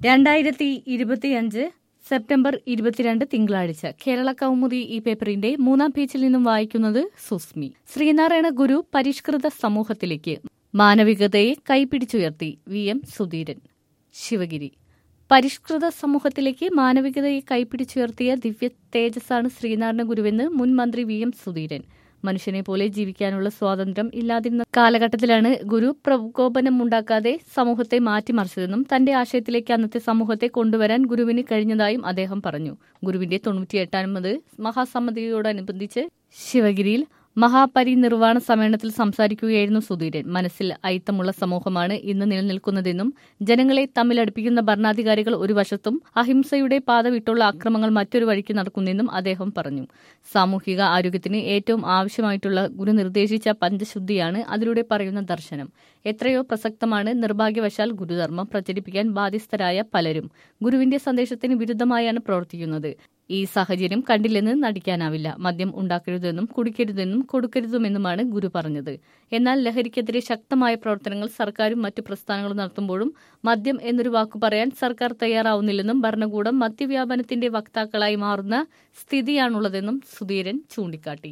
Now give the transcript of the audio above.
രണ്ടായിരത്തി ഇരുപത്തിയഞ്ച് സെപ്റ്റംബർ ഇരുപത്തിരണ്ട് തിങ്കളാഴ്ച കേരള കൗമുദി ഈ പേപ്പറിന്റെ മൂന്നാം പേജിൽ നിന്നും വായിക്കുന്നത് സുസ്മി ശ്രീനാരായണ ഗുരു പരിഷ്കൃത സമൂഹത്തിലേക്ക് മാനവികതയെ കൈപിടിച്ചുയർത്തി വി എം സുധീരൻ ശിവഗിരി പരിഷ്കൃത സമൂഹത്തിലേക്ക് മാനവികതയെ കൈപിടിച്ചുയർത്തിയ ദിവ്യ തേജസ്സാണ് ശ്രീനാരായണ ഗുരുവെന്ന് മുൻ മന്ത്രി വി എം സുധീരൻ മനുഷ്യനെ പോലെ ജീവിക്കാനുള്ള സ്വാതന്ത്ര്യം ഇല്ലാതിരുന്ന കാലഘട്ടത്തിലാണ് ഗുരു പ്രകോപനമുണ്ടാക്കാതെ സമൂഹത്തെ മാറ്റിമറിച്ചതെന്നും തന്റെ ആശയത്തിലേക്ക് അന്നത്തെ സമൂഹത്തെ കൊണ്ടുവരാൻ ഗുരുവിന് കഴിഞ്ഞതായും അദ്ദേഹം പറഞ്ഞു ഗുരുവിന്റെ തൊണ്ണൂറ്റിയെട്ടാമത് മഹാസമ്മതിയോടനുബന്ധിച്ച് ശിവഗിരിയിൽ മഹാപരിനിർവാണ സമ്മേളനത്തിൽ സംസാരിക്കുകയായിരുന്നു സുധീരൻ മനസ്സിൽ അയിത്തമുള്ള സമൂഹമാണ് ഇന്ന് നിലനിൽക്കുന്നതെന്നും ജനങ്ങളെ തമ്മിലടുപ്പിക്കുന്ന ഭരണാധികാരികൾ ഒരു വശത്തും അഹിംസയുടെ പാത വിട്ടുള്ള അക്രമങ്ങൾ മറ്റൊരു വഴിക്ക് നടക്കുന്നെന്നും അദ്ദേഹം പറഞ്ഞു സാമൂഹിക ആരോഗ്യത്തിന് ഏറ്റവും ആവശ്യമായിട്ടുള്ള ഗുരു നിർദ്ദേശിച്ച പഞ്ചശുദ്ധിയാണ് അതിലൂടെ പറയുന്ന ദർശനം എത്രയോ പ്രസക്തമാണ് നിർഭാഗ്യവശാൽ ഗുരുധർമ്മം പ്രചരിപ്പിക്കാൻ ബാധ്യസ്ഥരായ പലരും ഗുരുവിന്റെ സന്ദേശത്തിന് വിരുദ്ധമായാണ് പ്രവർത്തിക്കുന്നത് ഈ സാഹചര്യം കണ്ടില്ലെന്ന് നടിക്കാനാവില്ല മദ്യം ഉണ്ടാക്കരുതെന്നും കുടിക്കരുതെന്നും കൊടുക്കരുതുമെന്നുമാണ് ഗുരു പറഞ്ഞത് എന്നാൽ ലഹരിക്കെതിരെ ശക്തമായ പ്രവർത്തനങ്ങൾ സർക്കാരും മറ്റു പ്രസ്ഥാനങ്ങളും നടത്തുമ്പോഴും മദ്യം എന്നൊരു വാക്കു പറയാൻ സർക്കാർ തയ്യാറാവുന്നില്ലെന്നും ഭരണകൂടം മദ്യവ്യാപനത്തിന്റെ വക്താക്കളായി മാറുന്ന സ്ഥിതിയാണുള്ളതെന്നും സുധീരൻ ചൂണ്ടിക്കാട്ടി